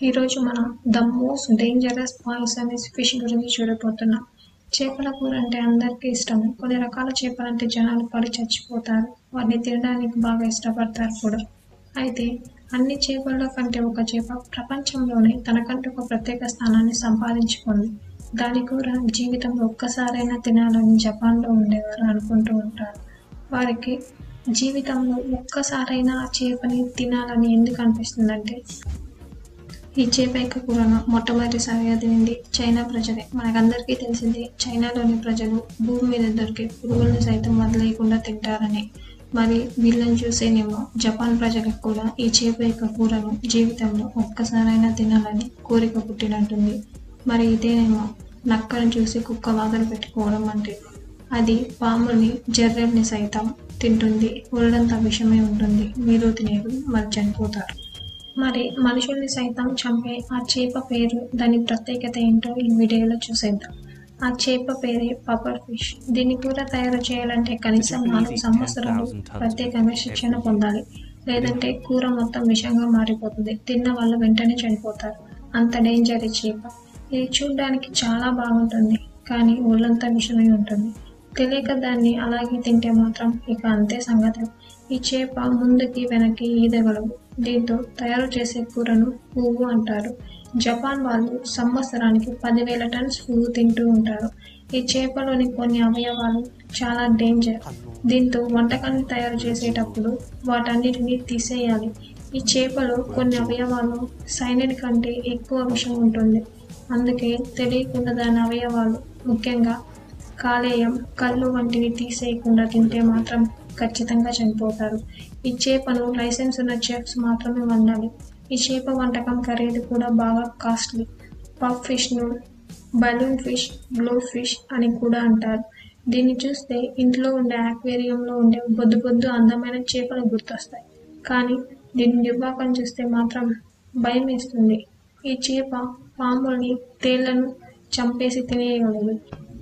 ఈరోజు మనం the most dangerous poisonous fish గురించి చూడబోతున్నాం చేపల కూర అంటే అందరికీ ఇష్టం కొన్ని రకాల చేపలంటే జనాలు పడి చచ్చిపోతారు వాటిని తినడానికి బాగా ఇష్టపడతారు కూడా అయితే అన్ని చేపల్లో కంటే ఒక చేప ప్రపంచంలోనే తనకంటూ ఒక ప్రత్యేక స్థానాన్ని సంపాదించుకుంది దాని కూర జీవితంలో ఒక్కసారైనా తినాలని జపాన్లో ఉండేవారు అనుకుంటూ ఉంటారు వారికి జీవితంలో ఒక్కసారైనా ఆ చేపని తినాలని ఎందుకు అనిపిస్తుందంటే ఈ చేప యొక్క కూరను మొట్టమొదటిసారిగా తినింది చైనా ప్రజలే మనకందరికీ తెలిసింది చైనాలోని ప్రజలు భూమి మీద దొరికే పురుగులను సైతం వదిలేయకుండా తింటారని మరి వీళ్ళని చూసేనేమో జపాన్ ప్రజలకు కూడా ఈ చేప యొక్క కూరను జీవితంలో ఒక్కసారైనా తినాలని కోరిక పుట్టినట్టుంది మరి ఇదేనేమో నక్కను చూసి కుక్క వాదలు పెట్టుకోవడం అంటే అది పాముల్ని జర్రెల్ని సైతం తింటుంది ఒళ్ళంతా విషమే ఉంటుంది మీరు తినేది మరి చనిపోతారు మరి మనుషుల్ని సైతం చంపే ఆ చేప పేరు దాని ప్రత్యేకత ఏంటో ఈ వీడియోలో చూసేద్దాం ఆ చేప పేరే పపర్ ఫిష్ దీన్ని కూర తయారు చేయాలంటే కనీసం నాలుగు సంవత్సరాలు ప్రత్యేకంగా శిక్షణ పొందాలి లేదంటే కూర మొత్తం విషంగా మారిపోతుంది తిన్న వాళ్ళు వెంటనే చనిపోతారు అంత డేంజర్ ఈ చేప ఇది చూడడానికి చాలా బాగుంటుంది కానీ ఒళ్ళంతా విషమై ఉంటుంది తెలియక దాన్ని అలాగే తింటే మాత్రం ఇక అంతే సంగతి ఈ చేప ముందుకి వెనక్కి ఈదగలవు దీంతో తయారు చేసే కూరను పువ్వు అంటారు జపాన్ వాళ్ళు సంవత్సరానికి పదివేల టన్స్ పువ్వు తింటూ ఉంటారు ఈ చేపలోని కొన్ని అవయవాలు చాలా డేంజర్ దీంతో వంటకాన్ని తయారు చేసేటప్పుడు వాటన్నిటిని తీసేయాలి ఈ చేపలో కొన్ని అవయవాలు సైనిడ్ కంటే ఎక్కువ విషం ఉంటుంది అందుకే తెలియకుండా దాని అవయవాలు ముఖ్యంగా కాలేయం కళ్ళు వంటివి తీసేయకుండా తింటే మాత్రం ఖచ్చితంగా చనిపోతారు ఈ చేపను లైసెన్స్ ఉన్న చెఫ్స్ మాత్రమే వండాలి ఈ చేప వంటకం ఖరీదు కూడా బాగా కాస్ట్లీ పఫ్ ఫిష్ను బలూన్ ఫిష్ గ్లో ఫిష్ అని కూడా అంటారు దీన్ని చూస్తే ఇంట్లో ఉండే ఆక్వేరియంలో ఉండే బొద్దు బొద్దు అందమైన చేపలు గుర్తొస్తాయి కానీ దీని నిర్వాకం చూస్తే మాత్రం భయం వేస్తుంది ఈ చేప పాముల్ని తేళ్లను చంపేసి తినేయగలదు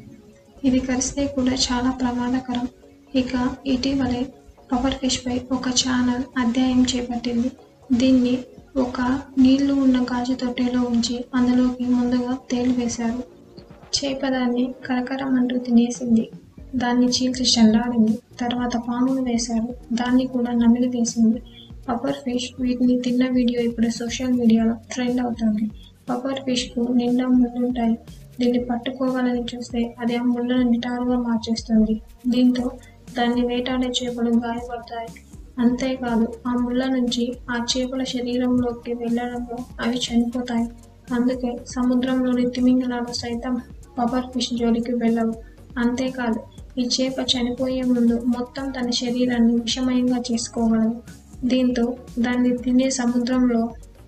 ఇది కరిస్తే కూడా చాలా ప్రమాదకరం ఇక ఇటీవలే పవర్ ఫిష్ పై ఒక ఛానల్ అధ్యాయం చేపట్టింది దీన్ని ఒక నీళ్లు ఉన్న గాజు తొట్టెలో ఉంచి అందులోకి ముందుగా తేలు వేశారు చేప దాన్ని కరకరం అంటూ తినేసింది దాన్ని చీల్చి చెండాడింది తర్వాత పామును వేశారు దాన్ని కూడా నమిలి వేసింది పవర్ ఫిష్ వీటిని తిన్న వీడియో ఇప్పుడు సోషల్ మీడియాలో ట్రెండ్ అవుతుంది పవర్ ఫిష్కు నిండా ముళ్ళుంటాయి దీన్ని పట్టుకోవాలని చూస్తే అది ఆ ముళ్ళను నిటారుగా మార్చేస్తుంది దీంతో దాన్ని వేటాడే చేపలు గాయపడతాయి అంతేకాదు ఆ ముళ్ళ నుంచి ఆ చేపల శరీరంలోకి వెళ్ళడంలో అవి చనిపోతాయి అందుకే సముద్రంలోని తిమింగలాలు సైతం పవర్ ఫిష్ జోలికి వెళ్ళవు అంతేకాదు ఈ చేప చనిపోయే ముందు మొత్తం తన శరీరాన్ని విషమయంగా చేసుకోగలదు దీంతో దాన్ని తినే సముద్రంలో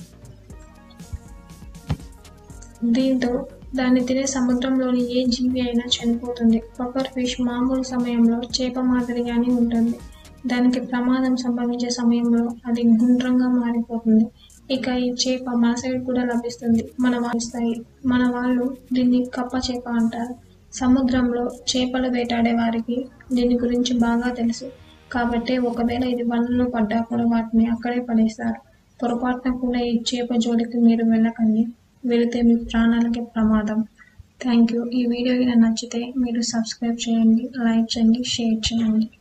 దీంతో దాన్ని తినే సముద్రంలోని ఏ జీవి అయినా చనిపోతుంది పప్పర్ ఫిష్ మామూలు సమయంలో చేప మాదిరిగానే ఉంటుంది దానికి ప్రమాదం సంభవించే సమయంలో అది గుండ్రంగా మారిపోతుంది ఇక ఈ చేప మన సైడ్ కూడా లభిస్తుంది మన వాయిస్తాయి మన వాళ్ళు దీన్ని కప్ప చేప అంటారు సముద్రంలో చేపలు వేటాడే వారికి దీని గురించి బాగా తెలుసు కాబట్టి ఒకవేళ ఇది వలలో పడ్డా కూడా వాటిని అక్కడే పడేస్తారు పొరపాటున కూడా ఈ చేప జోలికి మీరు వెళ్ళకండి వెళితే మీ ప్రాణాలకి ప్రమాదం థ్యాంక్ యూ ఈ వీడియో కనుక నచ్చితే మీరు సబ్స్క్రైబ్ చేయండి లైక్ చేయండి షేర్ చేయండి